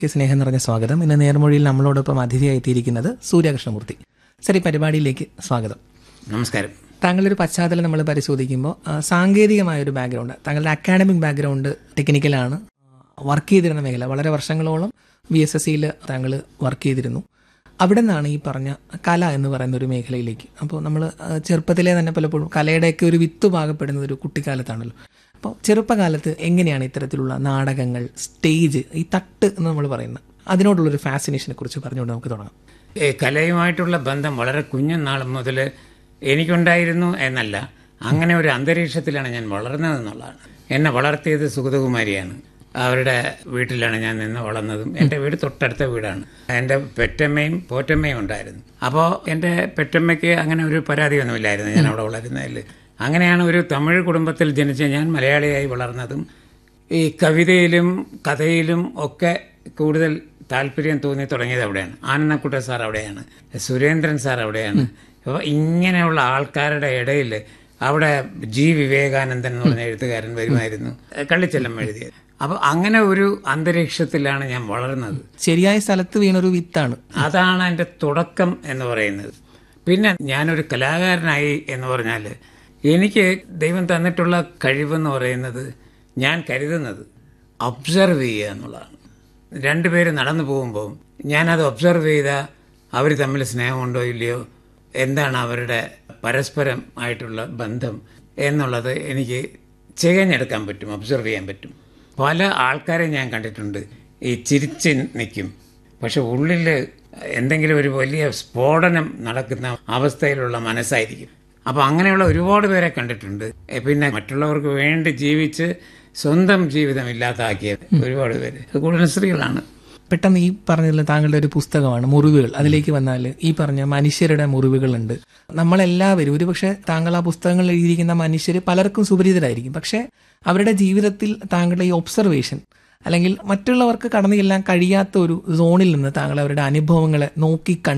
സ്നേഹം നിറഞ്ഞ സ്വാഗതം ഇന്ന് നേർമൊഴിയിൽ നമ്മളോടൊപ്പം അതിഥിയായിത്തിയിരിക്കുന്നത് സൂര്യകൃഷ്ണമൂർത്തി സർ ഈ പരിപാടിയിലേക്ക് സ്വാഗതം നമസ്കാരം താങ്കളുടെ ഒരു പശ്ചാത്തലം നമ്മൾ പരിശോധിക്കുമ്പോൾ ആ, സാങ്കേതികമായ ഒരു ബാക്ക്ഗ്രൗണ്ട് താങ്കളുടെ അക്കാഡമിക് ബാക്ക്ഗ്രൗണ്ട് ടെക്നിക്കലാണ് വർക്ക് ചെയ്തിരുന്ന മേഖല വളരെ വർഷങ്ങളോളം ബി എസ് എസ് സിയിൽ താങ്കൾ വർക്ക് ചെയ്തിരുന്നു അവിടെ നിന്നാണ് ഈ പറഞ്ഞ കല എന്ന് പറയുന്ന ഒരു മേഖലയിലേക്ക് അപ്പോൾ നമ്മൾ ചെറുപ്പത്തിലെ തന്നെ പലപ്പോഴും കലയുടെയൊക്കെ ഒരു വിത്ത് പാകപ്പെടുന്നത് ഒരു കുട്ടിക്കാലത്താണല്ലോ അപ്പോൾ ചെറുപ്പകാലത്ത് എങ്ങനെയാണ് ഇത്തരത്തിലുള്ള നാടകങ്ങൾ സ്റ്റേജ് ഈ തട്ട് എന്ന് നമ്മൾ പറയുന്നത് അതിനോടുള്ളൊരു ഫാസിനേഷനെ കുറിച്ച് പറഞ്ഞുകൊണ്ട് നമുക്ക് തുടങ്ങാം ഈ കലയുമായിട്ടുള്ള ബന്ധം വളരെ കുഞ്ഞുനാൾ മുതൽ എനിക്കുണ്ടായിരുന്നു എന്നല്ല അങ്ങനെ ഒരു അന്തരീക്ഷത്തിലാണ് ഞാൻ വളർന്നതെന്നുള്ളതാണ് എന്നെ വളർത്തിയത് സുഗതകുമാരിയാണ് അവരുടെ വീട്ടിലാണ് ഞാൻ നിന്ന് വളർന്നതും എൻ്റെ വീട് തൊട്ടടുത്ത വീടാണ് എൻ്റെ പെറ്റമ്മയും പോറ്റമ്മയും ഉണ്ടായിരുന്നു അപ്പോൾ എൻ്റെ പെറ്റമ്മയ്ക്ക് അങ്ങനെ ഒരു പരാതിയൊന്നുമില്ലായിരുന്നു ഞാൻ അവിടെ വളരുന്നതിൽ അങ്ങനെയാണ് ഒരു തമിഴ് കുടുംബത്തിൽ ജനിച്ച ഞാൻ മലയാളിയായി വളർന്നതും ഈ കവിതയിലും കഥയിലും ഒക്കെ കൂടുതൽ താല്പര്യം തോന്നി തുടങ്ങിയത് അവിടെയാണ് ആനന്ദക്കുട്ട സാർ അവിടെയാണ് സുരേന്ദ്രൻ സാർ അവിടെയാണ് അപ്പോൾ ഇങ്ങനെയുള്ള ആൾക്കാരുടെ ഇടയിൽ അവിടെ ജി വിവേകാനന്ദൻ എന്ന് പറഞ്ഞ എഴുത്തുകാരൻ വരുമായിരുന്നു കള്ളിച്ചെല്ലം എഴുതിയത് അപ്പോൾ അങ്ങനെ ഒരു അന്തരീക്ഷത്തിലാണ് ഞാൻ വളർന്നത് ശരിയായ സ്ഥലത്ത് വീണൊരു വിത്താണ് അതാണ് എൻ്റെ തുടക്കം എന്ന് പറയുന്നത് പിന്നെ ഞാനൊരു കലാകാരനായി എന്ന് പറഞ്ഞാൽ എനിക്ക് ദൈവം തന്നിട്ടുള്ള കഴിവെന്ന് പറയുന്നത് ഞാൻ കരുതുന്നത് ഒബ്സർവ് ചെയ്യുക എന്നുള്ളതാണ് രണ്ടുപേര് നടന്നു പോകുമ്പോൾ ഞാനത് ഒബ്സർവ് ചെയ്താൽ അവർ തമ്മിൽ സ്നേഹമുണ്ടോ ഇല്ലയോ എന്താണ് അവരുടെ പരസ്പരം ആയിട്ടുള്ള ബന്ധം എന്നുള്ളത് എനിക്ക് ചികഞ്ഞെടുക്കാൻ പറ്റും ഒബ്സർവ് ചെയ്യാൻ പറ്റും പല ആൾക്കാരെ ഞാൻ കണ്ടിട്ടുണ്ട് ഈ ചിരിച്ച് നിൽക്കും പക്ഷെ ഉള്ളിൽ എന്തെങ്കിലും ഒരു വലിയ സ്ഫോടനം നടക്കുന്ന അവസ്ഥയിലുള്ള മനസ്സായിരിക്കും അപ്പോൾ അങ്ങനെയുള്ള ഒരുപാട് പേരെ കണ്ടിട്ടുണ്ട് എ, പിന്നെ മറ്റുള്ളവർക്ക് വേണ്ടി ജീവിച്ച് സ്വന്തം ജീവിതം ഇല്ലാതാക്കിയ ഒരുപാട് പേര് അത് കൂടുതലും സ്ത്രീകളാണ് പെട്ടെന്ന് ഈ പറഞ്ഞതിൽ താങ്കളുടെ ഒരു പുസ്തകമാണ് മുറിവുകൾ അതിലേക്ക് വന്നാൽ ഈ പറഞ്ഞ മനുഷ്യരുടെ മുറിവുകളുണ്ട് നമ്മളെല്ലാവരും ഒരുപക്ഷെ താങ്കൾ ആ പുസ്തകങ്ങളിൽ എഴുതിയിരിക്കുന്ന മനുഷ്യർ പലർക്കും സുപരിചിതരായിരിക്കും പക്ഷേ അവരുടെ ജീവിതത്തിൽ താങ്കളുടെ ഈ ഒബ്സർവേഷൻ അല്ലെങ്കിൽ മറ്റുള്ളവർക്ക് കടന്നു ചെല്ലാൻ കഴിയാത്ത ഒരു സോണിൽ നിന്ന് താങ്കൾ അവരുടെ അനുഭവങ്ങളെ നോക്കി കണ്ട്